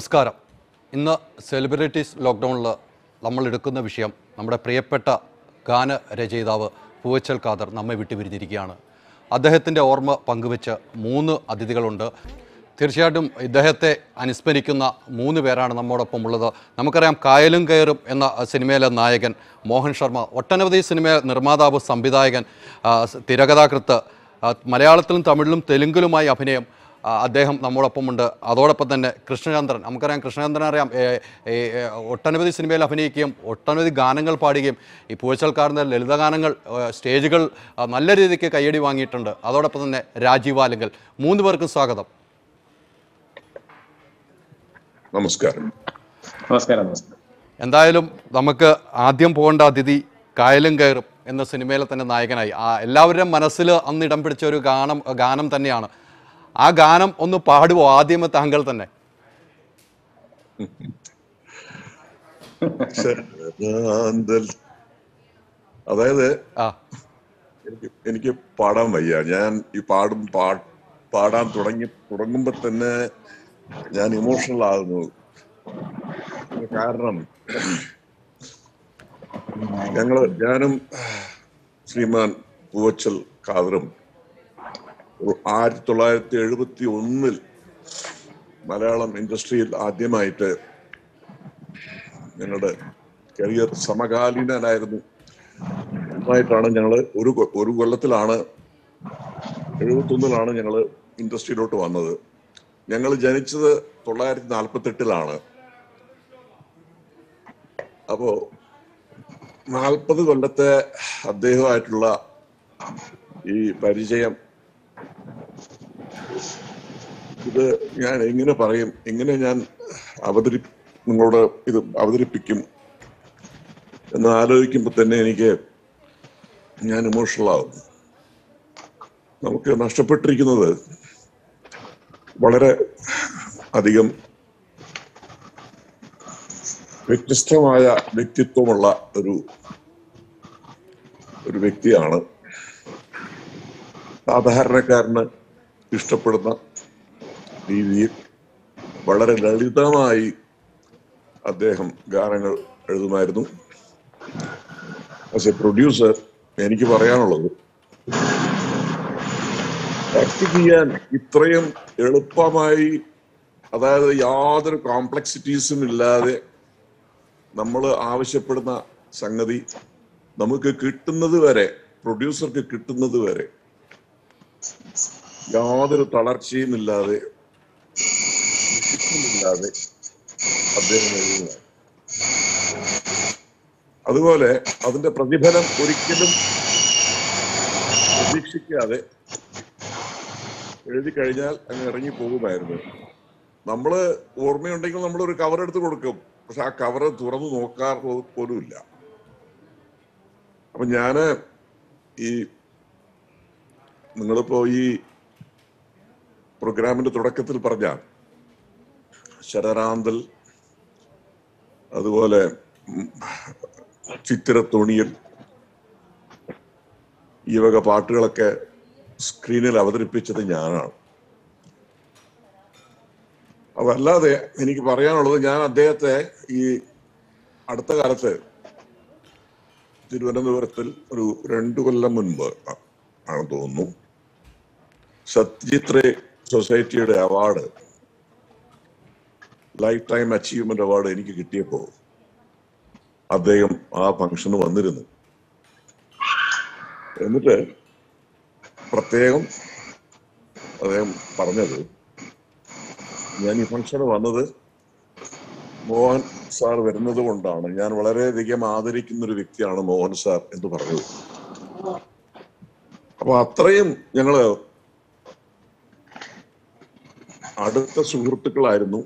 നമസ്കാരം ഇന്ന് സെലിബ്രിറ്റീസ് ലോക്ക്ഡൗണിൽ നമ്മൾ എടുക്കുന്ന വിഷയം നമ്മുടെ പ്രിയപ്പെട്ട ഗാന രചയിതാവ് പൂവച്ചൽ ഖാദർ നമ്മെ വിട്ടുപിരിഞ്ഞിരിക്കുകയാണ് അദ്ദേഹത്തിൻ്റെ ഓർമ്മ പങ്കുവെച്ച് മൂന്ന് അതിഥികളുണ്ട് തീർച്ചയായിട്ടും ഇദ്ദേഹത്തെ അനുസ്മരിക്കുന്ന മൂന്ന് പേരാണ് നമ്മോടൊപ്പം ഉള്ളത് നമുക്കറിയാം കായലും കയറും എന്ന സിനിമയിലെ നായകൻ മോഹൻ ശർമ്മ ഒട്ടനവധി സിനിമ നിർമ്മാതാവ് സംവിധായകൻ ആ, സ് തിരകഥാകൃത്ത് ആ, മലയാളത്തിലും തമിഴിലും തെലുങ്കിലുമായി അഭിനയം ആ, അദ്ദേഹം നമ്മോടൊപ്പമുണ്ട് അതോടൊപ്പം തന്നെ കൃഷ്ണചന്ദ്രൻ നമുക്കറിയാം കൃഷ്ണചന്ദ്രൻ അറിയാം ഏ, ഏ, ഏ, ഒട്ടനവധി സിനിമയിൽ അഭിനയിക്കുകയും ഒട്ടനവധി ഗാനങ്ങൾ പാടുകയും ഈ പൂച്ചൽക്കാരൻ്റെ ലളിതഗാനങ്ങൾ ഏ, സ്റ്റേജുകൾ ആ, നല്ല രീതിക്ക് കയ്യടി വാങ്ങിയിട്ടുണ്ട് അതോടൊപ്പം തന്നെ രാജീവ് ആലുങ്കൽ മൂന്ന് പേർക്കും സ്വാഗതം നമസ്കാരം നമസ്കാരം നമസ്കാരം എന്തായാലും നമുക്ക് ആദ്യം പോകേണ്ട അതിഥി കായലും കയറും എന്ന സിനിമയിലെ തന്നെ നായകനായി ആ എല്ലാവരുടെയും മനസ്സിൽ അന്ന് ഇടം പിടിച്ച ഒരു ഗാനം ഗാനം തന്നെയാണ് ആ ഗാനം ഒന്ന് പാടുവോ ആദ്യമേ താങ്കൾ തന്നെ ശരദാന്തൽ. അതായത് ആ എനിക്ക് എനിക്ക് പാടാൻ വയ്യ ഞാൻ ഈ പാടും പാ പാടാൻ തുടങ്ങി തുടങ്ങുമ്പോ തന്നെ ഞാൻ ഇമോഷണൽ ആകുന്നു കാരണം ഞങ്ങള് ഞാനും ശ്രീമാൻ പൂവച്ചൽ ഖാദറും ആയിരത്തി തൊള്ളായിരത്തി എഴുപത്തി ഒന്നിൽ മലയാളം ഇൻഡസ്ട്രിയിൽ ആദ്യമായിട്ട് ഞങ്ങളുടെ കരിയർ സമകാലീനനായിരുന്നു ആയിട്ടാണ് ഞങ്ങൾ ഒരു കൊ- ഒരു കൊല്ലത്തിലാണ് എഴുപത്തൊന്നിലാണ് ഞങ്ങൾ ഇൻഡസ്ട്രിയിലോട്ട് വന്നത് ഞങ്ങൾ ജനിച്ചത് തൊള്ളായിരത്തി നാൽപ്പത്തെട്ടിലാണ് അപ്പോ നാൽപ്പത് കൊല്ലത്തെ അദ്ദേഹമായിട്ടുള്ള ഈ പരിചയം ഇത് ഞാൻ എങ്ങനെ പറയും എങ്ങനെ ഞാൻ അവതരി നിങ്ങളോട് ഇത് അവതരിപ്പിക്കും എന്ന് ആലോചിക്കുമ്പോൾ തന്നെ എനിക്ക് ഞാൻ ഇമോഷണൽ ആവും നമുക്ക് നഷ്ടപ്പെട്ടിരിക്കുന്നത് വളരെ അധികം വ്യത്യസ്തമായ വ്യക്തിത്വമുള്ള ഒരു ഒരു വ്യക്തിയാണ് സാധാരണക്കാരന് ഇഷ്ടപ്പെടുന്ന രീതിയിൽ വളരെ ലളിതമായി അദ്ദേഹം ഗാനങ്ങൾ എഴുതുമായിരുന്നു ആസ് എ പ്രൊഡ്യൂസർ എനിക്ക് പറയാനുള്ളത് ആക്ട് ചെയ്യാൻ ഇത്രയും എളുപ്പമായി അതായത് യാതൊരു കോംപ്ലക്സിറ്റീസും ഇല്ലാതെ നമ്മൾ ആവശ്യപ്പെടുന്ന സംഗതി നമുക്ക് കിട്ടുന്നത് വരെ പ്രൊഡ്യൂസർക്ക് കിട്ടുന്നത് വരെ യാതൊരു തളർച്ചയും ഇല്ലാതെ ഇല്ലാതെ അദ്ദേഹം എഴുതുക അതുപോലെ അതിന്റെ പ്രതിഫലം ഒരിക്കലും പ്രതീക്ഷിക്കാതെ എഴുതി കഴിഞ്ഞാൽ അങ്ങ് ഇറങ്ങി പോകുമായിരുന്നു നമ്മള് ഓർമ്മയുണ്ടെങ്കിൽ നമ്മൾ ഒരു കവർ എടുത്ത് കൊടുക്കും പക്ഷെ ആ കവർ തുറന്നു നോക്കാറ് പോലുമില്ല അപ്പൊ ഞാന് ഈ നിങ്ങളിപ്പോ ഈ പ്രോഗ്രാമിന്റെ തുടക്കത്തിൽ പറഞ്ഞ ശരറാന്തൽ അതുപോലെ ഉം, ചിത്തിരത്തോണിയൽ ഈ വക പാട്ടുകളൊക്കെ സ്ക്രീനിൽ അവതരിപ്പിച്ചത് ഞാനാണ് അതല്ലാതെ എനിക്ക് പറയാനുള്ളത് ഞാൻ അദ്ദേഹത്തെ ഈ അടുത്ത കാലത്ത് തിരുവനന്തപുരത്തിൽ ഒരു രണ്ടു കൊല്ലം മുൻപ് ആ- ആണെന്ന് തോന്നുന്നു സത്യജിത് റേ സൊസൈറ്റിയുടെ award lifetime achievement award എനിക്ക് കിട്ടിയപ്പോ അദ്ദേഹം ആ ഫംഗ്ഷന് വന്നിരുന്നു എന്നിട്ട് പ്രത്യേകം അദ്ദേഹം പറഞ്ഞത് ഞാൻ ഈ ഫംഗ്ഷന് വന്നത് മോഹൻ സാർ വരുന്നത് കൊണ്ടാണ് ഞാൻ വളരെയധികം ആദരിക്കുന്ന ഒരു വ്യക്തിയാണ് മോഹൻ സാർ എന്ന് പറഞ്ഞത് അപ്പൊ അത്രയും ഞങ്ങള് അടുത്ത സുഹൃത്തുക്കളായിരുന്നു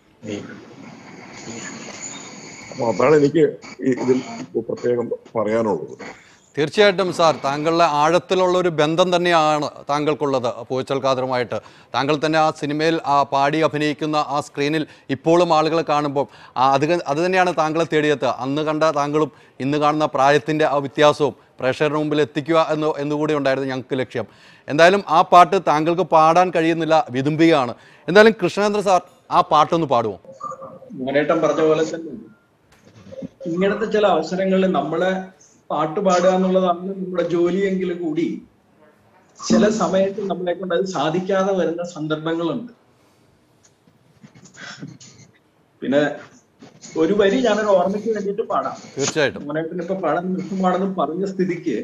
അപ്പൊ അതാണ് എനിക്ക് ഈ- ഇതിൽ ഇപ്പൊ പ്രത്യേകം പറയാനുള്ളത് തീർച്ചയായിട്ടും സാർ താങ്കളുടെ ആഴത്തിലുള്ള ഒരു ബന്ധം തന്നെയാണ് താങ്കൾക്കുള്ളത് പൂച്ചൽ ഖാദറുമായിട്ട് താങ്കൾ തന്നെ ആ സിനിമയിൽ ആ പാടി അഭിനയിക്കുന്ന ആ സ്ക്രീനിൽ ഇപ്പോഴും ആളുകൾ കാണുമ്പോൾ ആ അത് ക- അത് തന്നെയാണ് താങ്കളെ തേടിയെത്തുക അന്ന് കണ്ട താങ്കളും ഇന്ന് കാണുന്ന പ്രായത്തിൻ്റെ ആ വ്യത്യാസവും പ്രേക്ഷകരുടെ മുമ്പിൽ എത്തിക്കുക എന്ന് എന്നുകൂടി ഉണ്ടായിരുന്നു ഞങ്ങൾക്ക് ലക്ഷ്യം എന്തായാലും ആ പാട്ട് താങ്കൾക്ക് പാടാൻ കഴിയുന്നില്ല വിതുമ്പികയാണ് എന്തായാലും കൃഷ്ണേന്ദ്ര സാർ ആ പാട്ടൊന്ന് പാടുമോ മോനേട്ടൻ പറഞ്ഞ പോലെ തന്നെ ഇങ്ങനത്തെ ചില അവസരങ്ങളിൽ നമ്മളെ പാട്ട് പാടുക എന്നുള്ളതാണ് നമ്മുടെ ജോലിയെങ്കിലും കൂടി ചില സമയത്ത് നമ്മളെ കൊണ്ട് അത് സാധിക്കാതെ വരുന്ന സന്ദർഭങ്ങളുണ്ട് പിന്നെ ഒരു വരി ഞാനൊരു ഓർമ്മയ്ക്ക് വേണ്ടിയിട്ട് പാടാം തീർച്ചയായിട്ടും മോനേട്ടൻ ഇപ്പൊ പാടാൻ നിർത്തുമാണെന്ന് പറഞ്ഞ സ്ഥിതിക്ക്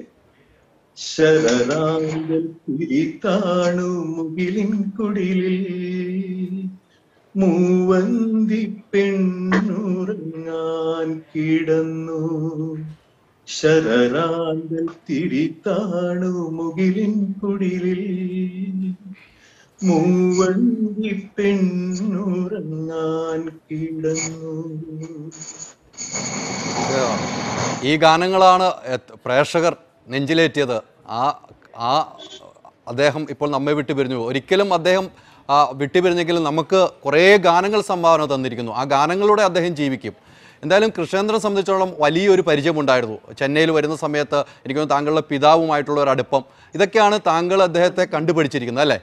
ശരറാങ്കൽ കാണു മുകിലിൻ കുടിലിൽ മൂവന്തി പെണ്ണുറങ്ങാൻ കിടന്നു ശരറാങ്കൽ തിരിത്താണു മുകിലിൻ കുടിലിൽ മൂവന്തി പെണ്ണുറങ്ങാൻ കിടന്നു ഈ ഗാനങ്ങളാണ് എത്- പ്രേക്ഷകർ നെഞ്ചിലേറ്റിയത് ആ ആ അദ്ദേഹം ഇപ്പോൾ നമ്മെ വിട്ടു പിരിഞ്ഞു ഒരിക്കലും അദ്ദേഹം ആ, വിട്ടുപിരിഞ്ഞെങ്കിലും നമുക്ക് കുറേ ഗാനങ്ങൾ സംഭാവന തന്നിരിക്കുന്നു ആ ഗാനങ്ങളിലൂടെ അദ്ദേഹം ജീവിക്കും എന്തായാലും കൃഷ്ണേന്ദ്രനെ സംബന്ധിച്ചോളം വലിയൊരു പരിചയമുണ്ടായിരുന്നു ചെന്നൈയിൽ വരുന്ന സമയത്ത് എനിക്ക് തോന്നുന്നു താങ്കളുടെ പിതാവുമായിട്ടുള്ള ഒരു അടുപ്പം ഇതൊക്കെയാണ് താങ്കൾ അദ്ദേഹത്തെ കണ്ടുപിടിച്ചിരിക്കുന്നത് അല്ലേ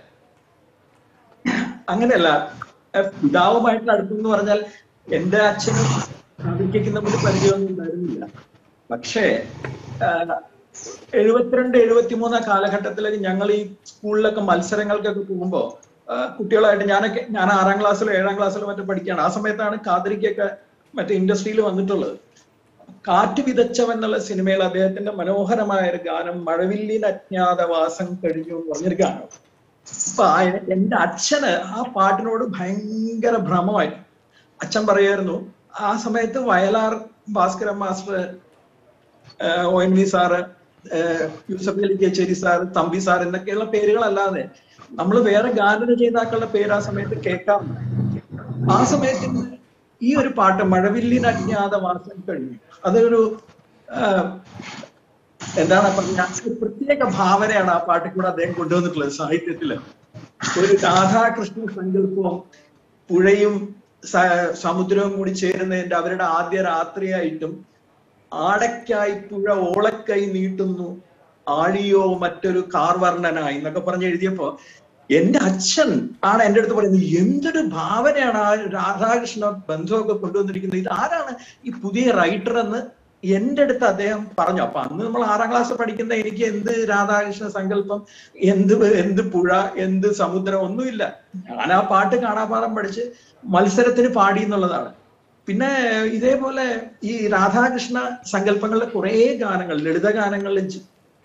അങ്ങനെയല്ല എഹ് പിതാവുമായിട്ടുള്ള അടുപ്പം എന്ന് പറഞ്ഞാൽ എന്റെ അച്ഛനും കാതിക്കും തമ്മിൽ പരിചയമൊന്നും ഉണ്ടായിരുന്നില്ല പക്ഷേ ആഹ്, എഴുപത്തിരണ്ട് എഴുപത്തിമൂന്ന് കാലഘട്ടത്തിലേക്ക് ഞങ്ങൾ ഈ സ്കൂളിലൊക്കെ മത്സരങ്ങൾക്കൊക്കെ പോകുമ്പോ ആഹ്, കുട്ടികളായിട്ട് ഞാനൊക്കെ ഞാൻ ആറാം ക്ലാസ്സിലോ ഏഴാം ക്ലാസ്സിലോ മറ്റോ പഠിക്കുകയാണ് ആ സമയത്താണ് കാതിരിക്കൊക്കെ മറ്റേ ഇൻഡസ്ട്രിയിൽ വന്നിട്ടുള്ളത് കാറ്റ് വിതച്ചവൻ എന്നുള്ള സിനിമയിൽ അദ്ദേഹത്തിന്റെ മനോഹരമായ ഒരു ഗാനം മഴവില്ലിൻ അജ്ഞാതവാസം കഴിഞ്ഞു എന്ന് പറഞ്ഞൊരു ഗാനം അപ്പൊ ആ- എന്റെ അച്ഛന് ആ പാട്ടിനോട് ഭയങ്കര ഭ്രമമായിരുന്നു അച്ഛൻ പറയായിരുന്നു ആ സമയത്ത് വയലാർ ഭാസ്കരൻ മാസ്റ്റർ ഏഹ്, ഒ എൻ വി സാറ് ഏഹ്, യൂസഫ് അലി കേച്ചേരി സാർ തമ്പി സാർ എന്നൊക്കെയുള്ള പേരുകളല്ലാതെ നമ്മൾ വേറെ ഗാനരചയിതാക്കളുടെ പേര് ആ സമയത്ത് കേൾക്കാം ആ സമയത്ത് ഈ ഒരു പാട്ട് മഴവില്ലിൻ അജ്ഞാതവാസം കഴിഞ്ഞു അതൊരു ആഹ്, എന്താണ് പറഞ്ഞ ഒരു പ്രത്യേക ഭാവനയാണ് ആ പാട്ടിൽ കൂടെ അദ്ദേഹം കൊണ്ടുവന്നിട്ടുള്ളത് സാഹിത്യത്തില് ഒരു രാധാകൃഷ്ണ സങ്കല്പവും പുഴയും സ- സമുദ്രവും കൂടി ചേരുന്നതിന്റെ അവരുടെ ആദ്യ രാത്രിയായിട്ടും ആടയ്ക്കായി പുഴ ഓളക്കൈ നീട്ടുന്നു ആഴിയോ മറ്റൊരു കാർവർണ്ണനായി എന്നൊക്കെ പറഞ്ഞ് എഴുതിയപ്പോ എന്റെ അച്ഛൻ ആണ് എന്റെ അടുത്ത് പറയുന്നത് എന്തൊരു ഭാവനയാണ് ആ രാധാകൃഷ്ണ ബന്ധമൊക്കെ കൊണ്ടുവന്നിരിക്കുന്നത് ഇത് ആരാണ് ഈ പുതിയ റൈറ്റർ എന്ന് എന്റെ അടുത്ത് അദ്ദേഹം പറഞ്ഞു അപ്പൊ അന്ന് നമ്മൾ ആറാം ക്ലാസ് പഠിക്കുന്ന എനിക്ക് എന്ത് രാധാകൃഷ്ണ സങ്കല്പം എന്ത് എന്ത് പുഴ എന്ത് സമുദ്രം ഒന്നുമില്ല ഞാൻ ആ പാട്ട് കാണാപാഠം പഠിച്ച് മത്സരത്തിന് പാടി എന്നുള്ളതാണ് പിന്നെ ഇതേപോലെ ഈ രാധാകൃഷ്ണ സങ്കല്പങ്ങളിലെ കുറേ ഗാനങ്ങൾ ലളിത ഗാനങ്ങളിൽ ജ-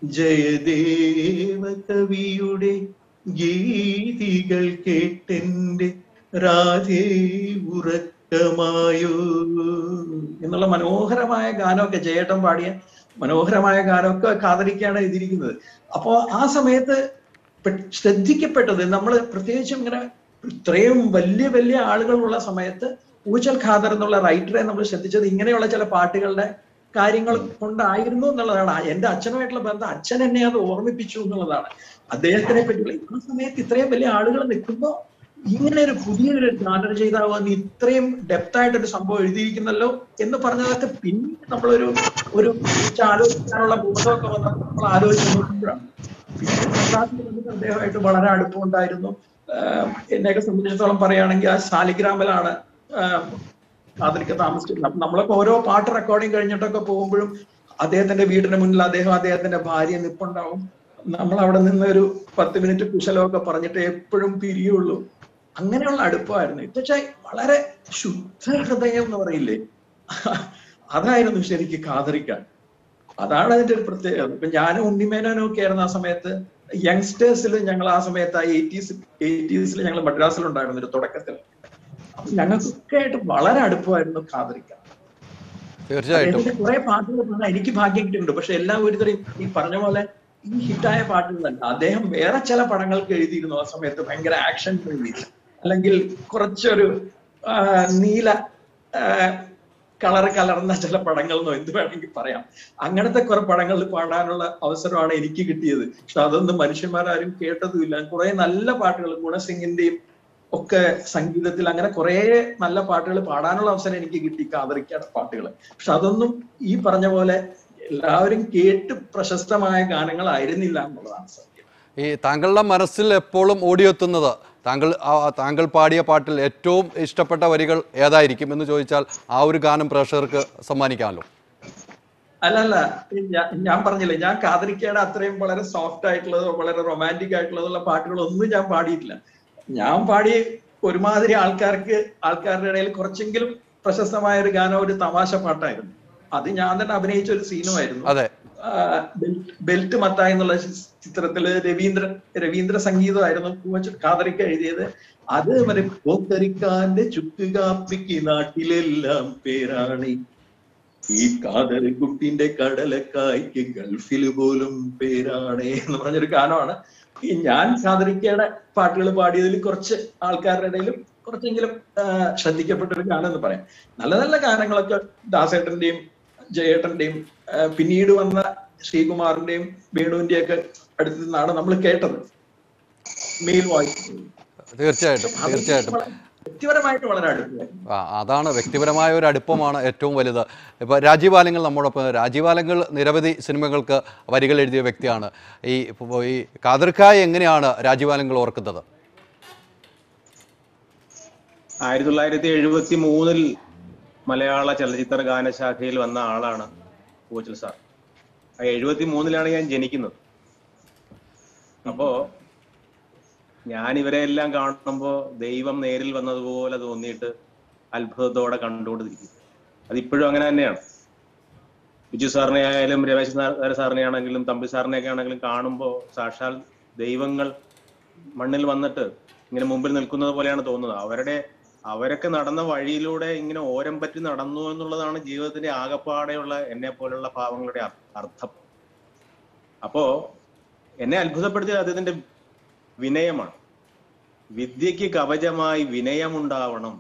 ജയദേവ കവിയുടെ ഗീതികൾ കേട്ടെന്റെ രാധേ ഉറക്കമായോ എന്നുള്ള മനോഹരമായ ഗാനമൊക്കെ ജയേട്ടൻ പാടിയ മനോഹരമായ ഗാനമൊക്കെ കാതലിക്കാണ് എഴുതിയിരിക്കുന്നത് അപ്പോ ആ സമയത്ത് പെ- ശ്രദ്ധിക്കപ്പെട്ടത് നമ്മൾ പ്രത്യേകിച്ചും ഇങ്ങനെ ഇത്രയും വലിയ വലിയ ആളുകളുള്ള സമയത്ത് ഊച്ചൽ ഖാദർ എന്നുള്ള റൈറ്ററെ നമ്മൾ ശ്രദ്ധിച്ചത് ഇങ്ങനെയുള്ള ചില പാട്ടുകളുടെ കാര്യങ്ങൾ കൊണ്ടായിരുന്നു എന്നുള്ളതാണ് ആ- എന്റെ അച്ഛനുമായിട്ടുള്ള ബന്ധം അച്ഛൻ എന്നെ അത് ഓർമ്മിപ്പിച്ചു എന്നുള്ളതാണ് അദ്ദേഹത്തിനെ പറ്റിയുള്ള ആ സമയത്ത് ഇത്രയും വലിയ ആളുകൾ നിൽക്കുമ്പോൾ ഇങ്ങനെ ഒരു പുതിയൊരു ഗാനരചയിതാവ് വന്ന് ഇത്രയും ഡെപ്ത് ആയിട്ടൊരു സംഭവം എഴുതിയിരിക്കുന്നല്ലോ എന്ന് പറഞ്ഞതൊക്കെ പിന്നീട് നമ്മളൊരു ഒരു കുറിച്ച് ആലോചിക്കാനുള്ള ബോധമൊക്കെ വന്ന് നമ്മൾ ആലോചിച്ച് നോക്കുമ്പോഴാണ് പിന്നെ മദ്രാസിൽ വന്നിട്ട് അദ്ദേഹമായിട്ട് വളരെ അടുപ്പമുണ്ടായിരുന്നു ആഹ് എന്നെയൊക്കെ സംബന്ധിച്ചിടത്തോളം പറയുകയാണെങ്കിൽ ആ ശാലിഗ്രാമിലാണ് കാതലിക്ക താമസിച്ചിരുന്നത് അപ്പൊ നമ്മളൊക്കെ ഓരോ പാട്ട് റെക്കോർഡിങ് കഴിഞ്ഞിട്ടൊക്കെ പോകുമ്പോഴും അദ്ദേഹത്തിന്റെ വീടിന് മുന്നിൽ അദ്ദേഹം അദ്ദേഹത്തിന്റെ ഭാര്യ നിപ്പുണ്ടാവും നമ്മൾ അവിടെ നിന്ന് ഒരു പത്ത് മിനിറ്റ് കുശലമൊക്കെ പറഞ്ഞിട്ട് എപ്പോഴും പിരിയുള്ളൂ അങ്ങനെയുള്ള അടുപ്പമായിരുന്നു പക്ഷേ വളരെ ശുദ്ധ ഹൃദയം എന്ന് പറയില്ലേ അതായിരുന്നു ശരിക്ക് കാതറിക്കാൻ അതാണ് അതിന്റെ ഒരു പ്രത്യേകത ഇപ്പൊ ഞാനും ഉണ്ണിമേനോനും ഒക്കെ ആയിരുന്നു ആ സമയത്ത് യങ്സ്റ്റേഴ്സിൽ ഞങ്ങൾ ആ സമയത്ത് ആ എയ്റ്റീസ് എയ്റ്റീസിൽ ഞങ്ങൾ മദ്രാസിലുണ്ടായിരുന്നു ഒരു തുടക്കത്തിൽ അപ്പൊ ഞങ്ങൾക്കൊക്കെ ആയിട്ട് വളരെ അടുപ്പമായിരുന്നു കാതറിക്കാൻ തീർച്ചയായിട്ടും അദ്ദേഹത്തിന്റെ കുറെ പാട്ടുകൾ പാടാൻ എനിക്ക് ഭാഗ്യം കിട്ടിയിട്ടുണ്ട് പക്ഷെ എല്ലാം ഒരുതരം ഈ പറഞ്ഞ പോലെ ഈ ഹിറ്റായ പാട്ടുകളല്ല അദ്ദേഹം വേറെ ചില പടങ്ങൾക്ക് എഴുതിയിരുന്നു ആ സമയത്ത് ഭയങ്കര ആക്ഷൻ മൂവീസ് അല്ലെങ്കിൽ കുറച്ചൊരു ആ, നീല കളർ കലർന്ന ചില പടങ്ങൾ എന്നോ എന്ത് വേണമെങ്കിൽ പറയാം അങ്ങനത്തെ കുറെ പടങ്ങളിൽ പാടാനുള്ള അവസരമാണ് എനിക്ക് കിട്ടിയത് പക്ഷെ അതൊന്നും മനുഷ്യന്മാരാരും കേട്ടതുമില്ല കുറെ നല്ല പാട്ടുകൾ ഗുണസിംഗിന്റെയും ഒക്കെ സംഗീതത്തിൽ അങ്ങനെ കുറെ നല്ല പാട്ടുകൾ പാടാനുള്ള അവസരം എനിക്ക് കിട്ടി കാതറിക്കാട് പാട്ടുകൾ പക്ഷെ അതൊന്നും ഈ പറഞ്ഞ പോലെ എല്ലാവരും കേട്ട് പ്രശസ്തമായ ഗാനങ്ങളായിരുന്നില്ല എന്നുള്ളതാണ് സത്യം ഈ താങ്കളുടെ മനസ്സിൽ എപ്പോഴും ഓടിയെത്തുന്നത് താങ്കൾ ആ- താങ്കൾ പാടിയ പാട്ടിൽ ഏറ്റവും ഇഷ്ടപ്പെട്ട വരികൾ ഏതായിരിക്കും എന്ന് ചോദിച്ചാൽ ആ ഒരു ഗാനം പ്രേക്ഷകർക്ക് സമ്മാനിക്കാമല്ലോ അല്ല അല്ല ഞാൻ ഞാൻ പറഞ്ഞില്ലേ ഞാൻ കാതലിക്കയുടെ അത്രയും വളരെ സോഫ്റ്റ് ആയിട്ടുള്ളതോ വളരെ റൊമാൻറ്റിക് ആയിട്ടുള്ളതുള്ള പാട്ടുകളൊന്നും ഞാൻ പാടിയിട്ടില്ല ഞാൻ പാടി ഒരുമാതിരി ആൾക്കാർക്ക് ആൾക്കാരുടെ ഇടയിൽ കുറച്ചെങ്കിലും പ്രശസ്തമായ ഒരു ഗാനം ഒരു തമാശ പാട്ടായിരുന്നു അത് ഞാൻ തന്നെ അഭിനയിച്ച ഒരു സീനുമായിരുന്നു അതെ ബെൽറ്റ് മത്തായി എന്നുള്ള ചി- ചിത്രത്തില് രവീന്ദ്ര രവീന്ദ്ര സംഗീതമായിരുന്നു പൂവച്ച കാതറിക്ക എഴുതിയത് അത് മറ്റേ പോക്കരിക്കാന്റെ ചുക്കുകാപ്പിക്ക് നാട്ടിലെല്ലാം പേരാണ് ഈ കാതറി കുട്ടിന്റെ കടലക്കായ്ക്ക് ഗൾഫിൽ പോലും പേരാണ് എന്ന് പറഞ്ഞൊരു ഗാനമാണ് ഈ ഞാൻ കാതറിക്കയുടെ പാട്ടുകൾ പാടിയതിൽ കുറച്ച് ആൾക്കാരുടെ ഇടയിലും കുറച്ചെങ്കിലും ആ, ശ്രദ്ധിക്കപ്പെട്ട ഒരു ഗാനം എന്ന് പറയാം നല്ല നല്ല ഗാനങ്ങളൊക്കെ ദാസേട്ടന്റെയും ജയേട്ടന്റെയും ആ, പിന്നീട് വന്ന ശ്രീകുമാറിന്റെയും വേണുവിന്റെയും ഒക്കെ അടുത്ത് നിന്നാണ് നമ്മൾ കേട്ടത് മെയിൽ വോയിസ് തീർച്ചയായിട്ടും തീർച്ചയായിട്ടും വ്യക്തിപരമായിട്ട് വളരെ അടുത്തായിരുന്നു ആ, അതാണ് വ്യക്തിപരമായ ഒരു അടുപ്പമാണ് ഏറ്റവും വലുത് ഇപ്പോൾ രാജീവ് ആലങ്ങൾ നമ്മോടൊപ്പം രാജീവ് ആലങ്ങൾ നിരവധി സിനിമകൾക്ക് വരികൾ എഴുതിയ വ്യക്തിയാണ് ഈ ഇപ്പൊ ഈ കാതിർക്കായ എങ്ങനെയാണ് രാജീവ് ആലങ്ങൾ ഓർക്കുന്നത് ആയിരത്തി തൊള്ളായിരത്തി എഴുപത്തി മൂന്നിൽ മലയാള ചലച്ചിത്ര ഗാനശാഖയിൽ വന്ന ആളാണ് പൂച്ചൽ സാർ ആ എഴുപത്തി മൂന്നിലാണ് ഞാൻ ജനിക്കുന്നത് അപ്പോ ഞാൻ ഇവരെ എല്ലാം കാണുമ്പോ ദൈവം നേരിൽ വന്നതുപോലെ തോന്നിയിട്ട് അത്ഭുതത്തോടെ കണ്ടുകൊണ്ടിരിക്കും അതിപ്പോഴും അങ്ങനെ തന്നെയാണ് ബിജു സാറിനെ ആയാലും രമേശ് നായർ സാറിനെ ആണെങ്കിലും തമ്പി സാറിനെയൊക്കെ ആണെങ്കിലും കാണുമ്പോൾ സാക്ഷാൽ ദൈവങ്ങൾ മണ്ണിൽ വന്നിട്ട് ഇങ്ങനെ മുമ്പിൽ നിൽക്കുന്നത് പോലെയാണ് തോന്നുന്നത് അവരുടെ അവരൊക്കെ നടന്ന വഴിയിലൂടെ ഇങ്ങനെ ഓരം പറ്റി നടന്നു എന്നുള്ളതാണ് ജീവിതത്തിന്റെ ആകപ്പാടെയുള്ള എന്നെ പോലുള്ള ഭാവങ്ങളുടെ അർ- അർത്ഥം അപ്പോ എന്നെ അത്ഭുതപ്പെടുത്തിയത് അദ്ദേഹത്തിന്റെ വിനയമാണ് വിദ്യക്ക് കവചമായി വിനയമുണ്ടാവണം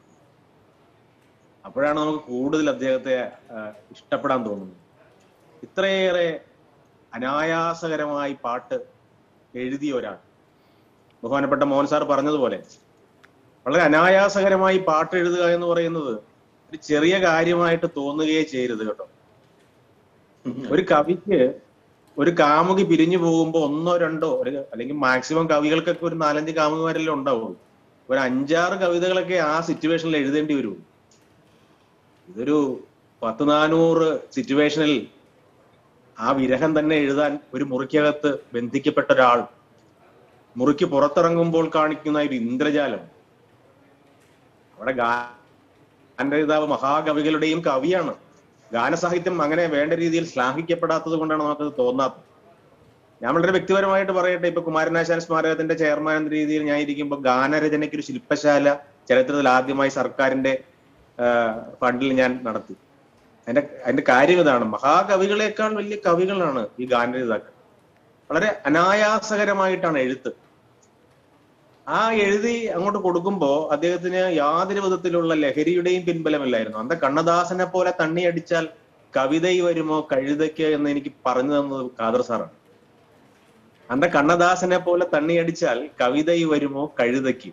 അപ്പോഴാണ് നമുക്ക് കൂടുതൽ അദ്ദേഹത്തെ ആ, ഇഷ്ടപ്പെടാൻ തോന്നുന്നത് ഇത്രയേറെ അനായാസകരമായി പാട്ട് എഴുതിയ ഒരാൾ ബഹുമാനപ്പെട്ട മോഹൻ സാർ പറഞ്ഞതുപോലെ വളരെ അനായാസകരമായി പാട്ട് എഴുതുക എന്ന് പറയുന്നത് ഒരു ചെറിയ കാര്യമായിട്ട് തോന്നുകയേ ചെയ്യരുത് കേട്ടോ ഒരു കവിക്ക് ഒരു കാമുകി പിരിഞ്ഞു പോകുമ്പോൾ ഒന്നോ രണ്ടോ ഒരു അല്ലെങ്കിൽ മാക്സിമം കവികൾക്കൊക്കെ ഒരു നാലഞ്ച് കാമുകിമാരെല്ലാം ഉണ്ടാവുള്ളൂ ഒരു അഞ്ചാറ് കവിതകളൊക്കെ ആ സിറ്റുവേഷനിൽ എഴുതേണ്ടി വരും ഇതൊരു പത്ത് നാനൂറ് സിറ്റുവേഷനിൽ ആ വിരഹം തന്നെ എഴുതാൻ ഒരു മുറിക്കകത്ത് ബന്ധിക്കപ്പെട്ട ഒരാൾ മുറിക്ക് പുറത്തിറങ്ങുമ്പോൾ കാണിക്കുന്ന ഒരു ഇന്ദ്രജാലം അവിടെ ഗാനരചിതാവ് മഹാകവികളുടെയും കവിയാണ് ഗാനസാഹിത്യം അങ്ങനെ വേണ്ട രീതിയിൽ ശ്ലാഘിക്കപ്പെടാത്തത് കൊണ്ടാണ് നമുക്കത് തോന്നാത്തത് ഞാൻ വളരെ വ്യക്തിപരമായിട്ട് പറയട്ടെ ഇപ്പൊ കുമാരനാശാൻ സ്മാരകത്തിന്റെ ചെയർമാൻ എന്ന രീതിയിൽ ഞാൻ ഇരിക്കുമ്പോൾ ഗാനരചനയ്ക്ക് ഒരു ശില്പശാല ചരിത്രത്തിൽ ആദ്യമായി സർക്കാരിന്റെ ആ, ഫണ്ടിൽ ഞാൻ നടത്തി അതിന്റെ അതിന്റെ കാര്യം ഇതാണ് മഹാകവികളെക്കാൾ വലിയ കവികളാണ് ഈ ഗാനരചിതാക്കൾ വളരെ അനായാസകരമായിട്ടാണ് എഴുത്ത് ആ എഴുതി അങ്ങോട്ട് കൊടുക്കുമ്പോ അദ്ദേഹത്തിന് യാതൊരു വിധത്തിലുള്ള ലഹരിയുടെയും പിൻബലമില്ലായിരുന്നു അന്ത കണ്ണദാസനെ പോലെ തണ്ണി അടിച്ചാൽ കവിതൈ വരുമോ കഴുതയ്ക്ക് എന്ന് എനിക്ക് പറഞ്ഞു തന്നത് ഖാദർ സാറാണ് അന്ത കണ്ണദാസനെ പോലെ തണ്ണി അടിച്ചാൽ കവിതൈ വരുമോ കഴുതയ്ക്ക്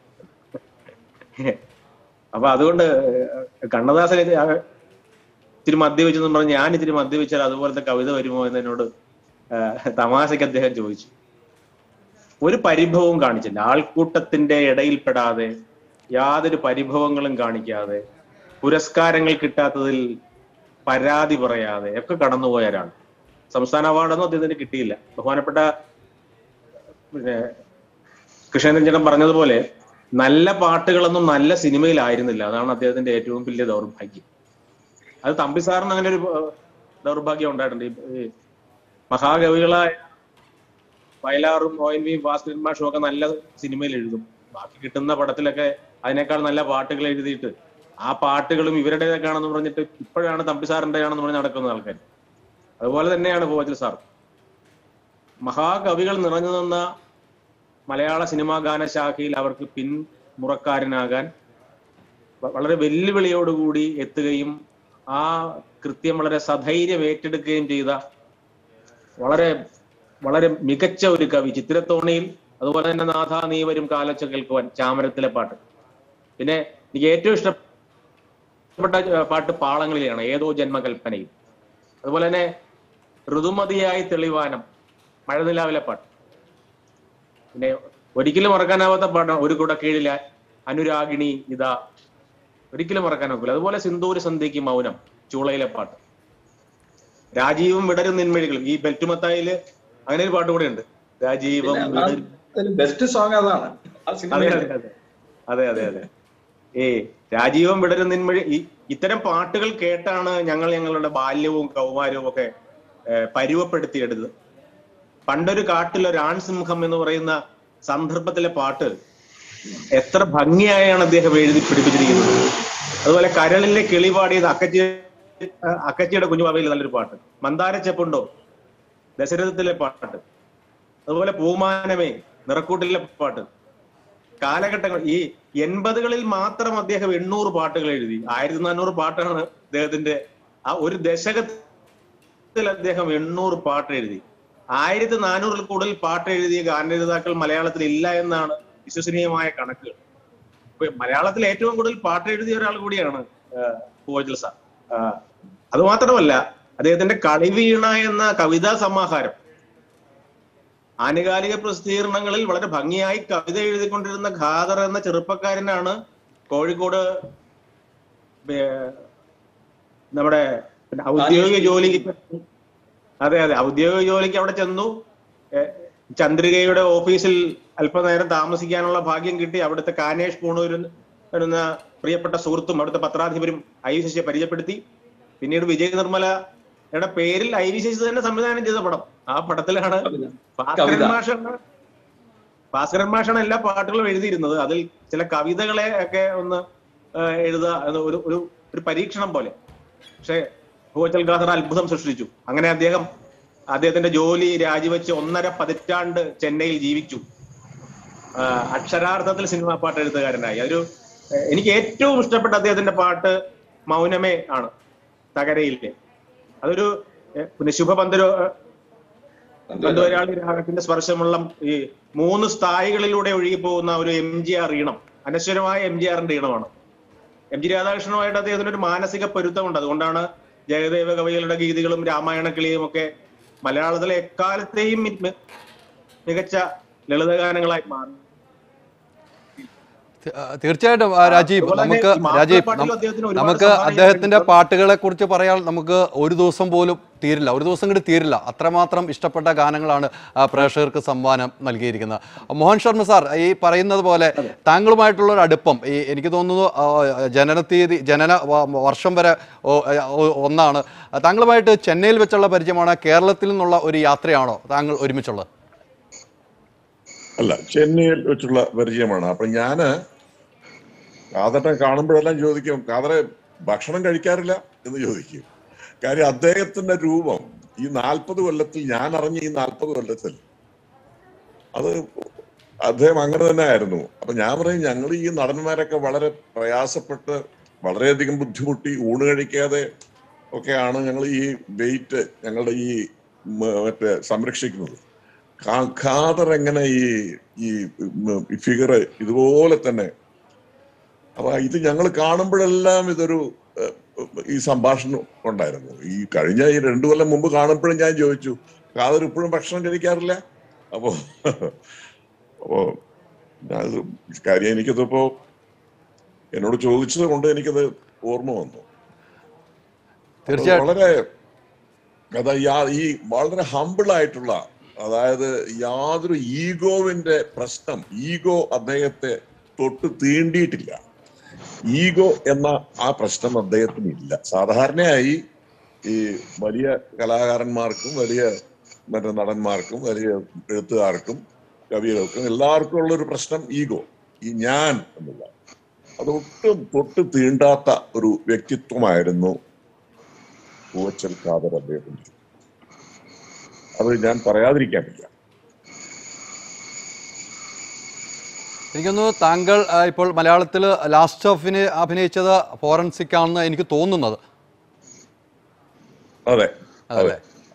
അപ്പൊ അതുകൊണ്ട് കണ്ണദാസൻ ഇത് ആ ഇത്തിരി മദ്യവെച്ചെന്ന് പറഞ്ഞ് ഞാൻ ഇത്തിരി മദ്യവെച്ചാൽ അതുപോലത്തെ കവിത വരുമോ എന്ന് എന്നോട് ആ, തമാശയ്ക്ക് അദ്ദേഹം ചോദിച്ചു ഒരു പരിഭവവും കാണിച്ചില്ല ആൾക്കൂട്ടത്തിന്റെ ഇടയിൽപ്പെടാതെ യാതൊരു പരിഭവങ്ങളും കാണിക്കാതെ പുരസ്കാരങ്ങൾ കിട്ടാത്തതിൽ പരാതി പറയാതെ ഒക്കെ കടന്നുപോയ ഒരാൾ സംസ്ഥാന അവാർഡൊന്നും അദ്ദേഹത്തിന് കിട്ടിയില്ല ബഹുമാനപ്പെട്ട പിന്നെ കൃഷ്ണരഞ്ജനം പറഞ്ഞതുപോലെ നല്ല പാട്ടുകളൊന്നും നല്ല സിനിമയിലായിരുന്നില്ല അതാണ് അദ്ദേഹത്തിന്റെ ഏറ്റവും വലിയ ദൗർഭാഗ്യം അത് തമ്പി സാറിന് അങ്ങനെ ഒരു ഏഹ്, ദൗർഭാഗ്യം ഉണ്ടായിട്ടുണ്ട് ഈ- ഈ മഹാകവികളായ വയലാറും ഒ എൻ വിയും ഭാസ്കരൻ മാഷും ഒക്കെ നല്ല സിനിമയിൽ എഴുതും ബാക്കി കിട്ടുന്ന പടത്തിലൊക്കെ അതിനേക്കാൾ നല്ല പാട്ടുകൾ എഴുതിയിട്ട് ആ പാട്ടുകളും ഇവരുടേതൊക്കെയാണെന്ന് പറഞ്ഞിട്ട് ഇപ്പോഴാണ് തമ്പി സാറിൻ്റെയാണെന്ന് പറഞ്ഞ് നടക്കുന്ന ആൾക്കാർ അതുപോലെ തന്നെയാണ് ഭോജൽ സാർ മഹാകവികൾ നിറഞ്ഞു നിന്ന മലയാള സിനിമാ ഗാന ശാഖയിൽ അവർക്ക് പിൻമുറക്കാരനാകാൻ വ- വളരെ വെല്ലുവിളിയോടുകൂടി എത്തുകയും ആ കൃത്യം വളരെ സധൈര്യം ഏറ്റെടുക്കുകയും ചെയ്ത വളരെ വളരെ മികച്ച ഒരു കവി ചിത്രത്തോണിയിൽ അതുപോലെ തന്നെ നാഥ നീ വരും കാലച്ച കേൾക്കുവാൻ ചാമരത്തിലെ പാട്ട് പിന്നെ എനിക്ക് ഏറ്റവും ഇഷ്ടപ്പെട്ട ഏർ, പാട്ട് പാളങ്ങളിലാണ് ഏതോ ജന്മകൽപ്പനയിൽ അതുപോലെ തന്നെ ഋതുമതിയായി തെളിവാനം മഴനിലാവിലെ പാട്ട് പിന്നെ ഒരിക്കലും മറക്കാനാവാത്ത പാട്ടാണ് ഒരു കുട കീഴിലെ അനുരാഗിണി ഇതാ ഒരിക്കലും മറക്കാൻ ഒക്കില്ല അതുപോലെ സിന്ദൂര സന്ധ്യയ്ക്ക് മൗനം ചൂളയിലെ പാട്ട് രാജീവും വിടരും നിന്മഴികളും ഈ ബെൽറ്റുമത്തായില് അങ്ങനെ ഒരു പാട്ട് കൂടെ ഉണ്ട് രാജീവം വിടരും ബെസ്റ്റ് സോങ് അതാണ് ആ അതെ സിനിമയിൽ അതെ അതെ അതെ അതെ അതെ ഏ രാജീവം വിടരും നിന്മഴി ഈ ഇത്തരം പാട്ടുകൾ കേട്ടാണ് ഞങ്ങൾ ഞങ്ങളുടെ ബാല്യവും കൗമാരവും ഒക്കെ ഏ, പരുവപ്പെടുത്തിയെടുത്തത് പണ്ടൊരു കാട്ടിൽ ഒരു ആൺസിംഹം എന്ന് പറയുന്ന സന്ദർഭത്തിലെ പാട്ട് എത്ര ഭംഗിയായാണ് അദ്ദേഹം എഴുതി പിടിപ്പിച്ചിരിക്കുന്നത് അതുപോലെ കരളിലെ കിളി പാടിയത് അക്കച്ചി അക്കച്ചിയുടെ കുഞ്ഞുമാവയിൽ നല്ലൊരു പാട്ട് മന്ദാരച്ചെപ്പുണ്ടോ ദശരഥത്തിലെ പാട്ട് അതുപോലെ പൂമാനമേ നിറക്കൂട്ടിലെ പാട്ട് കാലഘട്ടങ്ങൾ ഈ എൺപതുകളിൽ മാത്രം അദ്ദേഹം എണ്ണൂറ് പാട്ടുകൾ എഴുതി ആയിരത്തി നാനൂറ് പാട്ടാണ് അദ്ദേഹത്തിന്റെ ആ ഒരു ദശകത്തിൽ അദ്ദേഹം എണ്ണൂറ് പാട്ട് എഴുതി ആയിരത്തി നാനൂറിൽ കൂടുതൽ പാട്ട് എഴുതിയ ഗാനരചയിതാക്കൾ മലയാളത്തിൽ ഇല്ല എന്നാണ് വിശ്വസനീയമായ കണക്കുകൾ ഇപ്പൊ മലയാളത്തിൽ ഏറ്റവും കൂടുതൽ പാട്ട് എഴുതിയ ഒരാൾ കൂടിയാണ് പൂവച്ചൽ സാർ ആ, അത് മാത്രമല്ല അദ്ദേഹത്തിന്റെ കളിവീണ എന്ന കവിതാ സമാഹാരം ആനുകാലിക പ്രസിദ്ധീകരണങ്ങളിൽ വളരെ ഭംഗിയായി കവിത എഴുതിക്കൊണ്ടിരുന്ന ഖാദർ എന്ന ചെറുപ്പക്കാരനാണ് കോഴിക്കോട് ഏർ, നമ്മുടെ പിന്നെ ഔദ്യോഗിക ജോലിക്ക് അതെ അതെ ഔദ്യോഗിക ജോലിക്ക് അവിടെ ചെന്നു ഏർ, ചന്ദ്രികയുടെ ഓഫീസിൽ അല്പനേരം താമസിക്കാനുള്ള ഭാഗ്യം കിട്ടി അവിടുത്തെ കാനേഷ് പൂണൂര് എന്ന പ്രിയപ്പെട്ട സുഹൃത്തും അവിടുത്തെ പത്രാധിപരും ഐ വി ശശിയെ പരിചയപ്പെടുത്തി പിന്നീട് വിജയ് നിർമ്മലയുടെ പേരിൽ ഐ വി ശശി തന്നെ സംവിധാനം ചെയ്ത പടം ആ പടത്തിലാണ് ഭാസ്കരൻ കവിത. മാഷാണ് ഭാസ്കരൻ മാഷാണ് എല്ലാ പാട്ടുകളും എഴുതിയിരുന്നത് അതിൽ ചില കവിതകളെ ഒക്കെ ഒന്ന് ആ, എഴുതുക എന്ന് ഒരു ഒരു ഒരു പരീക്ഷണം പോലെ പക്ഷേ ഭൂവച്ചൽ ഖാദർ അത്ഭുതം സൃഷ്ടിച്ചു അങ്ങനെ അദ്ദേഹം അദ്ദേഹത്തിന്റെ ജോലി രാജിവെച്ച് ഒന്നര പതിറ്റാണ്ട് ചെന്നൈയിൽ ജീവിച്ചു ആ, അക്ഷരാർത്ഥത്തിൽ സിനിമാ പാട്ട് എഴുത്തുകാരനായി അതൊരു ഏഹ്, എനിക്ക് ഏറ്റവും ഇഷ്ടപ്പെട്ട അദ്ദേഹത്തിന്റെ പാട്ട് മൗനമേ ആണ് തകരയിലെ അതൊരു ഏഹ്, പിന്നെ ശുഭപന്തരോ ബന്ധുവരാളി രാഗത്തിന്റെ സ്പർശമുള്ള ഈ മൂന്ന് സ്ഥായികളിലൂടെ ഒഴുകി പോകുന്ന ഒരു എം ജി ആർ ഈണം അനശ്വരമായ എം ജി ആറിന്റെ ഈണമാണ് എം ജി രാധാകൃഷ്ണനുമായിട്ട് അദ്ദേഹത്തിന് ഒരു മാനസിക പൊരുത്തമുണ്ട് അതുകൊണ്ടാണ് ജയദേവ കവികളുടെ ഗീതികളും രാമായണ കിളിയും ഒക്കെ മലയാളത്തിലെ എക്കാലത്തെയും മി- മി- മികച്ച ലളിതഗാനങ്ങളായി മാറി തി- ആ, തീർച്ചയായിട്ടും ആ, രാജീവ് അതുപോലെ തന്നെ നമുക്ക് ഈ മാപ്പിള രാജീവ് പാട്ടിലും നം- അദ്ദേഹത്തിന് ഒരുപാട് നമുക്ക് സംഭാവനകൾ അദ്ദേഹത്തിന്റെ നൽകിയിട്ടുണ്ട്. പാട്ടുകളെ കുറിച്ച് പറയാൻ നമുക്ക് ഒരു ദിവസം പോലും തീരില്ല ഒരു ദിവസം കൂടി തീരില്ല അത്രമാത്രം ഇഷ്ടപ്പെട്ട ഗാനങ്ങളാണ് ആ, പ്രേക്ഷകർക്ക് സമ്മാനം നൽകിയിരിക്കുന്നത് മോഹൻ ശർമ്മ സാർ ഈ പറയുന്നത് പോലെ താങ്കളുമായിട്ടുള്ള ഒരു അടുപ്പം ഈ എനിക്ക് തോന്നുന്നു ആ, ജനന തീയതി ജനന വ- വർഷം വരെ ഓ- ഓ- ഒന്നാണ് താങ്കളുമായിട്ട് ചെന്നൈയിൽ വെച്ചുള്ള പരിചയമാണ് കേരളത്തിൽ നിന്നുള്ള ഒരു യാത്രയാണോ താങ്കൾ ഒരുമിച്ചുള്ളത് അല്ല ചെന്നൈയിൽ വെച്ചുള്ള പരിചയമാണ് അപ്പൊ ഞാന് കാതറിനെ കാണുമ്പോഴെല്ലാം ചോദിക്കും കാതറെ ഭക്ഷണം കഴിക്കാറില്ല എന്ന് ചോദിക്കും കാര്യം അദ്ദേഹത്തിന്റെ രൂപം ഈ നാൽപ്പത് കൊല്ലത്തിൽ ഞാൻ അറിഞ്ഞ ഈ നാൽപ്പത് കൊല്ലത്തിൽ അത് അദ്ദേഹം അങ്ങനെ തന്നെ ആയിരുന്നു അപ്പൊ ഞാൻ പറയും ഞങ്ങൾ ഈ നടന്മാരൊക്കെ വളരെ പ്രയാസപ്പെട്ട് വളരെയധികം ബുദ്ധിമുട്ടി ഊണ് കഴിക്കാതെ ഒക്കെയാണ് ഞങ്ങൾ ഈ വെയിറ്റ് ഞങ്ങളുടെ ഈ മ- മറ്റേ സംരക്ഷിക്കുന്നത് ഖാ- ഖാദർ എങ്ങനെ ഈ ഈ ഫിഗർ ഇതുപോലെ തന്നെ അപ്പൊ ഇത് ഞങ്ങൾ കാണുമ്പോഴെല്ലാം ഇതൊരു ഏഹ്, ഈ സംഭാഷണം ഉണ്ടായിരുന്നു ഈ കഴിഞ്ഞ ഈ രണ്ടു കൊല്ലം മുമ്പ് കാണുമ്പോഴും ഞാൻ ചോദിച്ചു ഖാദർ ഇപ്പോഴും ഭക്ഷണം കഴിക്കാറില്ല അപ്പോ അപ്പോ ഞാനത് കാര്യം എനിക്കതിപ്പോ എന്നോട് ചോദിച്ചത് കൊണ്ട് എനിക്കത് ഓർമ്മ വന്നു തീർച്ചയായിട്ടും വളരെ അതാ യാ- ഈ വളരെ ഹമ്പിൾ ആയിട്ടുള്ള അതായത് യാതൊരു ഈഗോവിന്റെ പ്രശ്നം ഈഗോ അദ്ദേഹത്തെ തൊട്ട് തീണ്ടിയിട്ടില്ല ഈഗോ എന്ന ആ പ്രശ്നം അദ്ദേഹത്തിന് ഇല്ല സാധാരണയായി ഈ വലിയ കലാകാരന്മാർക്കും വലിയ മറ്റേ നടന്മാർക്കും വലിയ എഴുത്തുകാർക്കും കവികൾക്കും എല്ലാവർക്കും ഉള്ള ഒരു പ്രശ്നം ഈഗോ ഈ ഞാൻ എന്നുള്ള അത് ഒട്ടും തൊട്ട് തീണ്ടാത്ത ഒരു വ്യക്തിത്വമായിരുന്നു പൂവച്ചൽ ഖാദർ അദ്ദേഹത്തിന്റെ അത് ഞാൻ പറയാതിരിക്കാൻ വയ്യ എനിക്കൊന്നു താങ്കൾ ആ, ഇപ്പോൾ മലയാളത്തിൽ ലാസ്റ്റ് ഓഫിന് അഭിനയിച്ചത് ഫോറൻസിക് ആണെന്ന് എനിക്ക് തോന്നുന്നത് അതെ അതെ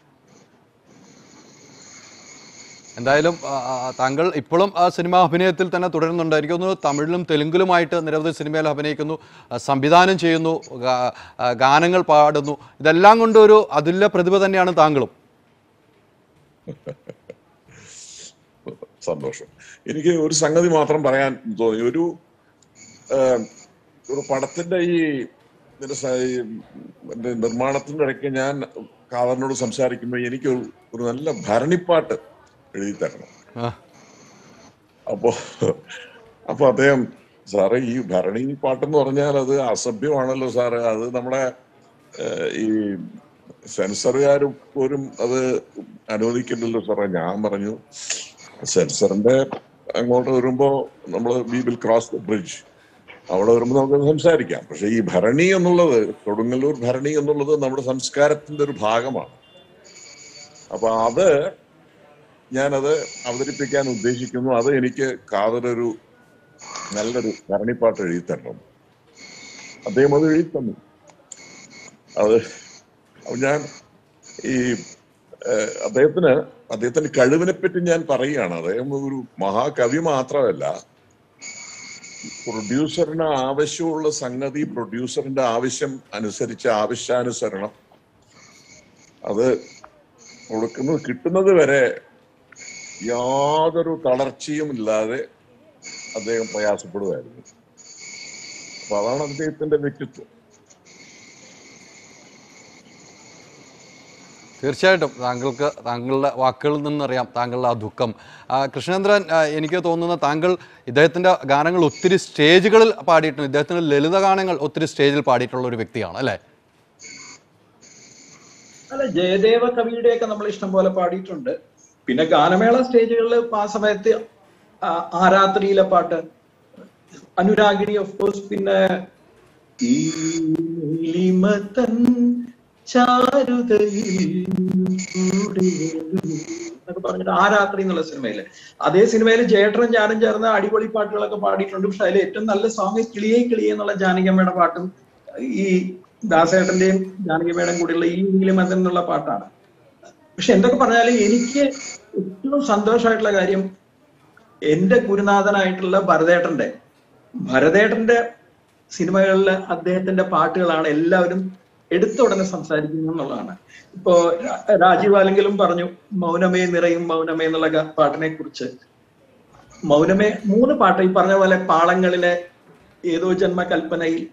എന്തായാലും ആ, ആ, താങ്കൾ ഇപ്പോഴും ആ സിനിമാ അഭിനയത്തിൽ തന്നെ തുടരുന്നുണ്ട് എനിക്ക് തോന്നുന്നു തമിഴിലും തെലുങ്കിലുമായിട്ട് നിരവധി സിനിമയിൽ അഭിനയിക്കുന്നു ആ, സംവിധാനം ചെയ്യുന്നു ഗാ- ആ, ഗാനങ്ങൾ പാടുന്നു ഇതെല്ലാം കൊണ്ട് ഒരു അതുല്യ പ്രതിഭ തന്നെയാണ് താങ്കളും സന്തോഷം എനിക്ക് ഒരു സംഗതി മാത്രം പറയാൻ തോന്നി ഒരു ഏഹ്, ഒരു പടത്തിന്റെ ഈ ഇതിന്റെ സ- ഈ ഇതിന്റെ നിർമ്മാണത്തിന്റെ ഇടയ്ക്ക് ഞാൻ കാതറിനോട് സംസാരിക്കുമ്പോൾ എനിക്ക് ഒരു ഒരു നല്ല ഭരണിപ്പാട്ട് എഴുതി തരണം ആ, അപ്പോ അപ്പൊ അദ്ദേഹം സാറേ ഈ ഭരണി പാട്ടെന്ന് പറഞ്ഞാൽ അത് അസഭ്യമാണല്ലോ സാറ് അത് നമ്മുടെ ഏഹ്, ഈ സെൻസറുകാർ പോലും അത് അനുവദിക്കില്ലല്ലോ സാറേ ഞാൻ പറഞ്ഞു സെൻസറിന്റെ അങ്ങോട്ട് വരുമ്പോ നമ്മൾ we will cross the bridge അവിടെ വരുമ്പോൾ നമുക്ക് സംസാരിക്കാം പക്ഷെ ഈ ഭരണി എന്നുള്ളത് കൊടുങ്ങല്ലൂർ ഭരണി എന്നുള്ളത് നമ്മുടെ സംസ്കാരത്തിന്റെ ഒരു ഭാഗമാണ് അപ്പൊ അത് ഞാനത് അവതരിപ്പിക്കാൻ ഉദ്ദേശിക്കുന്നു അത് എനിക്ക് കാതലൊരു നല്ലൊരു ഭരണിപ്പാട്ട് എഴുതി തരണം അദ്ദേഹം അത് എഴുതി തന്നു അത് അപ്പൊ ഞാൻ ഈ ഏഹ്, അദ്ദേഹത്തിന് അദ്ദേഹത്തിന്റെ കഴിവിനെ പറ്റി ഞാൻ പറയുകയാണ് അദ്ദേഹം ഒരു മഹാകവി മാത്രമല്ല പ്രൊഡ്യൂസറിന് ആവശ്യമുള്ള സംഗതി പ്രൊഡ്യൂസറിന്റെ ആവശ്യം അനുസരിച്ച് ആവശ്യാനുസരണം അത് കൊടുക്കുന്നത് കിട്ടുന്നത് വരെ യാതൊരു തളർച്ചയും ഇല്ലാതെ അദ്ദേഹം പ്രയാസപ്പെടുമായിരുന്നു അപ്പൊ അതാണ് അദ്ദേഹത്തിന്റെ വ്യക്തിത്വം തീർച്ചയായിട്ടും താങ്കൾക്ക് താങ്കളുടെ വാക്കുകളിൽ നിന്നറിയാം താങ്കളുടെ ആ ദുഃഖം ആ, കൃഷ്ണേന്ദ്രൻ ആ, എനിക്ക് തോന്നുന്ന താങ്കൾ ഇദ്ദേഹത്തിൻ്റെ ഗാനങ്ങൾ ഒത്തിരി സ്റ്റേജുകളിൽ പാടിയിട്ടുണ്ട് ഇദ്ദേഹത്തിൻ്റെ ലളിത ഗാനങ്ങൾ ഒത്തിരി സ്റ്റേജിൽ പാടിയിട്ടുള്ള ഒരു വ്യക്തിയാണ് അല്ലേ അല്ല ജയദേവ കവിയുടെയൊക്കെ നമ്മൾ ഇഷ്ടം പോലെ പാടിയിട്ടുണ്ട് പിന്നെ ഗാനമേള സ്റ്റേജുകളിൽ ആ സമയത്ത് ആ- ആരാത്രിയിലെ പാട്ട് അനുരാഗിണി ഓഫ് കോഴ്സ് പിന്നെ ഈ നീലിമതൻ ചാരുതയിൽ കൂടെ എന്നൊക്കെ പറഞ്ഞിട്ട് ആ രാത്രി എന്നുള്ള സിനിമയില് അതേ സിനിമയിൽ ജയേട്ടനും ഞാനും ചേർന്ന് അടിപൊളി പാട്ടുകളൊക്കെ പാടിയിട്ടുണ്ട് പക്ഷെ അതിൽ ഏറ്റവും നല്ല സോങ് കിളിയേ കിളിയേ എന്നുള്ള ജാനകിയമ്മയുടെ പാട്ടും ഈ ദാസേട്ടന്റെയും ജാനകിയമ്മയുടെയും കൂടെയുള്ള ഈ നീലിമതൻ എന്നുള്ള പാട്ടാണ് പക്ഷെ എന്തൊക്കെ പറഞ്ഞാലും എനിക്ക് ഏറ്റവും സന്തോഷമായിട്ടുള്ള കാര്യം എന്റെ ഗുരുനാഥനായിട്ടുള്ള ഭരതേട്ടന്റെ ഭരതേട്ടന്റെ സിനിമകളിൽ അദ്ദേഹത്തിന്റെ പാട്ടുകളാണ് എല്ലാവരും എടുത്ത ഉടനെ സംസാരിക്കുന്നത് എന്നുള്ളതാണ് ഇപ്പോ രാ- രാജീവ് ആലെങ്കിലും പറഞ്ഞു മൗനമേ നിറയും മൗനമേ എന്നുള്ള ഗ- പാട്ടിനെ കുറിച്ച് മൗനമേ മൂന്ന് പാട്ട് ഈ പറഞ്ഞ പോലെ പാളങ്ങളിലെ ഏതോ ജന്മകൽപ്പനയിൽ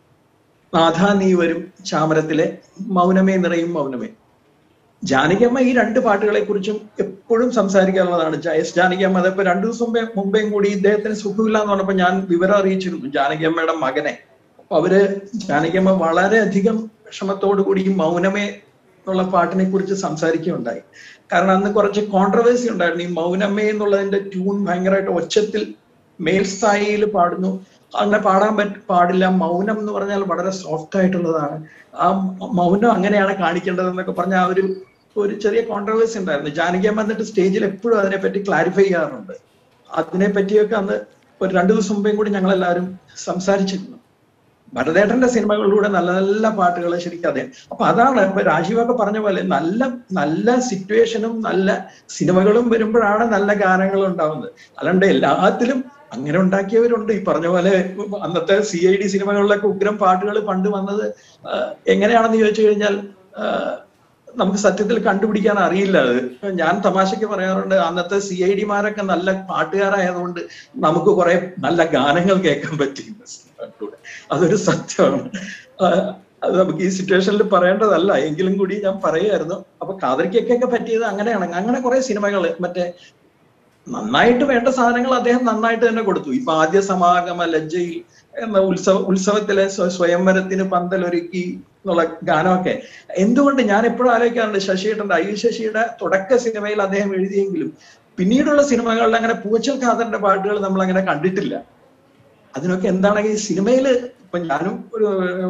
നാഥാ നീ വരും ചാമരത്തിലെ മൗനമേ നിറയും മൗനമേ ജാനകിയമ്മ ഈ രണ്ട് പാട്ടുകളെ കുറിച്ചും എപ്പോഴും സംസാരിക്കാറുള്ളതാണ് ജ- എസ് ജാനകിയമ്മ അതിപ്പോ രണ്ടു ദിവസം മുമ്പേ മുമ്പേയും കൂടി ഇദ്ദേഹത്തിന് സുഖമില്ല എന്ന് പറഞ്ഞപ്പോ ഞാൻ വിവരം അറിയിച്ചിരുന്നു ജാനകിയമ്മയുടെ മകനെ അപ്പൊ അവര് ജാനകിയമ്മ വളരെയധികം വിഷമത്തോടു കൂടി ഈ മൗനമേ എന്നുള്ള പാട്ടിനെ കുറിച്ച് സംസാരിക്കുകയുണ്ടായി കാരണം അന്ന് കുറച്ച് കോൺട്രവേഴ്സി ഉണ്ടായിരുന്നു ഈ മൗനമേ എന്നുള്ളതിന്റെ ട്യൂൺ ഭയങ്കരമായിട്ട് ഒച്ചത്തിൽ മേൽസ്ഥായിയിൽ പാടുന്നു അങ്ങനെ പാടാൻ പറ്റ പാടില്ല മൗനം എന്ന് പറഞ്ഞാൽ വളരെ സോഫ്റ്റ് ആയിട്ടുള്ളതാണ് ആ മൗനം അങ്ങനെയാണ് കാണിക്കേണ്ടത് എന്നൊക്കെ പറഞ്ഞ ആ ഒരു ഒരു ചെറിയ കോൺട്രവേഴ്സി ഉണ്ടായിരുന്നു ജാനകിയമ്മ എന്നിട്ട് സ്റ്റേജിൽ എപ്പോഴും അതിനെപ്പറ്റി ക്ലാരിഫൈ ചെയ്യാറുണ്ട് അതിനെ പറ്റിയൊക്കെ അന്ന് ഒരു രണ്ടു ദിവസം മുമ്പേയും കൂടി ഞങ്ങൾ എല്ലാവരും സംസാരിച്ചിരുന്നു ഭരതേട്ടന്റെ സിനിമകളിലൂടെ നല്ല നല്ല പാട്ടുകൾ ശരിക്കും അതെ അപ്പൊ അതാണ് ഇപ്പൊ രാജീവൊക്കെ പറഞ്ഞ പോലെ നല്ല നല്ല സിറ്റുവേഷനും നല്ല സിനിമകളും വരുമ്പോഴാണ് നല്ല ഗാനങ്ങൾ ഉണ്ടാവുന്നത് അല്ലാണ്ട് എല്ലാത്തിലും അങ്ങനെ ഉണ്ടാക്കിയവരുണ്ട് ഈ പറഞ്ഞ പോലെ അന്നത്തെ സി ഐ ഡി സിനിമകളിലൊക്കെ ഉഗ്രം പാട്ടുകൾ പണ്ട് വന്നത് ആ, എങ്ങനെയാണെന്ന് ചോദിച്ചു കഴിഞ്ഞാൽ ആ, നമുക്ക് സത്യത്തിൽ കണ്ടുപിടിക്കാൻ അറിയില്ല അത് ഞാൻ തമാശക്ക് പറയാറുണ്ട് അന്നത്തെ സി ഐ ഡിമാരൊക്കെ നല്ല പാട്ടുകാരായതുകൊണ്ട് നമുക്ക് കുറെ നല്ല ഗാനങ്ങൾ കേൾക്കാൻ പറ്റി സിനിമകളിലൂടെ. അതൊരു സത്യമാണ് ആ, അത് നമുക്ക് ഈ സിറ്റുവേഷനിൽ പറയേണ്ടതല്ല എങ്കിലും കൂടി ഞാൻ പറയുമായിരുന്നു അപ്പൊ കാതറിക്കൊക്കെ പറ്റിയത് അങ്ങനെയാണ് അങ്ങനെ കുറെ സിനിമകൾ മറ്റേ നന്നായിട്ട് വേണ്ട സാധനങ്ങൾ അദ്ദേഹം നന്നായിട്ട് തന്നെ കൊടുത്തു ഇപ്പൊ ആദ്യ സമാഗമ ലജ്ജയിൽ എന്ന ഉത്സവ ഉത്സവത്തിലെ സ്വ- സ്വയംവരത്തിന് പന്തലൊരുക്കി എന്നുള്ള ഗാനമൊക്കെ എന്തുകൊണ്ട് ഞാൻ എപ്പോഴും ആലോചിക്കാറുണ്ട് ശശിയേട്ടന്റെ ഐ ശശിയുടെ തുടക്ക സിനിമയിൽ അദ്ദേഹം എഴുതിയെങ്കിലും പിന്നീടുള്ള സിനിമകളിൽ അങ്ങനെ പൂച്ചൽ ഖാദറിന്റെ പാട്ടുകൾ നമ്മൾ അങ്ങനെ കണ്ടിട്ടില്ല അതിനൊക്കെ എന്താണ് ഈ സിനിമയിൽ ഇപ്പൊ ഞാനും ഒരു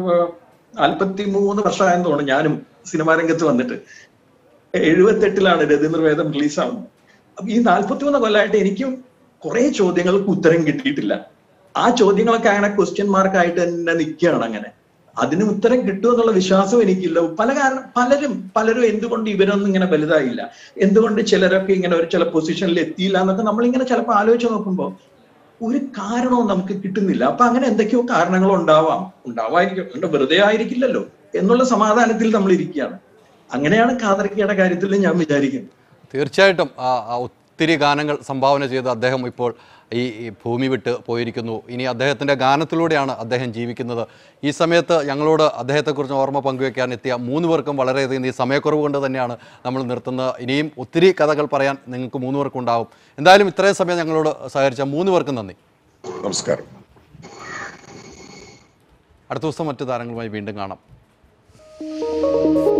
നാൽപ്പത്തി മൂന്ന് വർഷമായെന്ന് തോന്നുന്നു ഞാനും സിനിമാ രംഗത്ത് വന്നിട്ട് എഴുപത്തെട്ടിലാണ് രതീന്ദ്രവേദം റിലീസാവുന്നത് അപ്പൊ ഈ നാൽപ്പത്തിമൂന്ന് കൊല്ലമായിട്ട് എനിക്കും കുറെ ചോദ്യങ്ങൾക്ക് ഉത്തരം കിട്ടിയിട്ടില്ല ആ ചോദ്യങ്ങളൊക്കെ അങ്ങനെ ക്വസ്റ്റ്യൻ മാർക്കായിട്ട് തന്നെ നിൽക്കുകയാണ് അങ്ങനെ അതിന് ഉത്തരം കിട്ടും എന്നുള്ള വിശ്വാസം എനിക്കില്ല പല കാരണം പലരും പലരും എന്തുകൊണ്ട് ഇവരൊന്നും ഇങ്ങനെ വലുതായില്ല എന്തുകൊണ്ട് ചിലരൊക്കെ ഇങ്ങനെ ഒരു ചില പൊസിഷനിൽ എത്തിയില്ല എന്നൊക്കെ നമ്മളിങ്ങനെ ചിലപ്പോൾ ആലോചിച്ച് നോക്കുമ്പോൾ ഒരു കാരണവും നമുക്ക് കിട്ടുന്നില്ല അപ്പൊ അങ്ങനെ എന്തൊക്കെയോ കാരണങ്ങൾ ഉണ്ടാവാം ഉണ്ടാവായിരിക്കും അതുകൊണ്ട് വെറുതെ ആയിരിക്കില്ലല്ലോ എന്നുള്ള സമാധാനത്തിൽ നമ്മൾ ഇരിക്കുകയാണ് അങ്ങനെയാണ് കാതർക്കയുടെ കാര്യത്തിൽ ഞാൻ വിചാരിക്കുന്നത് തീർച്ചയായിട്ടും ആ, ആ, ഒ- ഒത്തിരി ഗാനങ്ങൾ സംഭാവന ചെയ്ത് അദ്ദേഹം ഇപ്പോൾ ഈ ഈ ഭൂമി വിട്ട് പോയിരിക്കുന്നു ഇനി അദ്ദേഹത്തിൻ്റെ ഗാനത്തിലൂടെയാണ് അദ്ദേഹം ജീവിക്കുന്നത് ഈ സമയത്ത് ഞങ്ങളോട് അദ്ദേഹത്തെക്കുറിച്ച് ഓർമ്മ പങ്കുവയ്ക്കാൻ എത്തിയ മൂന്ന് പേർക്കും വളരെയധികം ഈ സമയക്കുറവ് കൊണ്ട് തന്നെയാണ് നമ്മൾ നിർത്തുന്നത് ഇനിയും ഒത്തിരി കഥകൾ പറയാൻ നിങ്ങൾക്ക് മൂന്ന് പേർക്കും ഉണ്ടാവും എന്തായാലും ഇത്രയും സമയം ഞങ്ങളോട് സഹകരിച്ച മൂന്ന് പേർക്കും നന്ദി നമസ്കാരം അടുത്ത ദിവസം മറ്റു താരങ്ങളുമായി വീണ്ടും കാണാം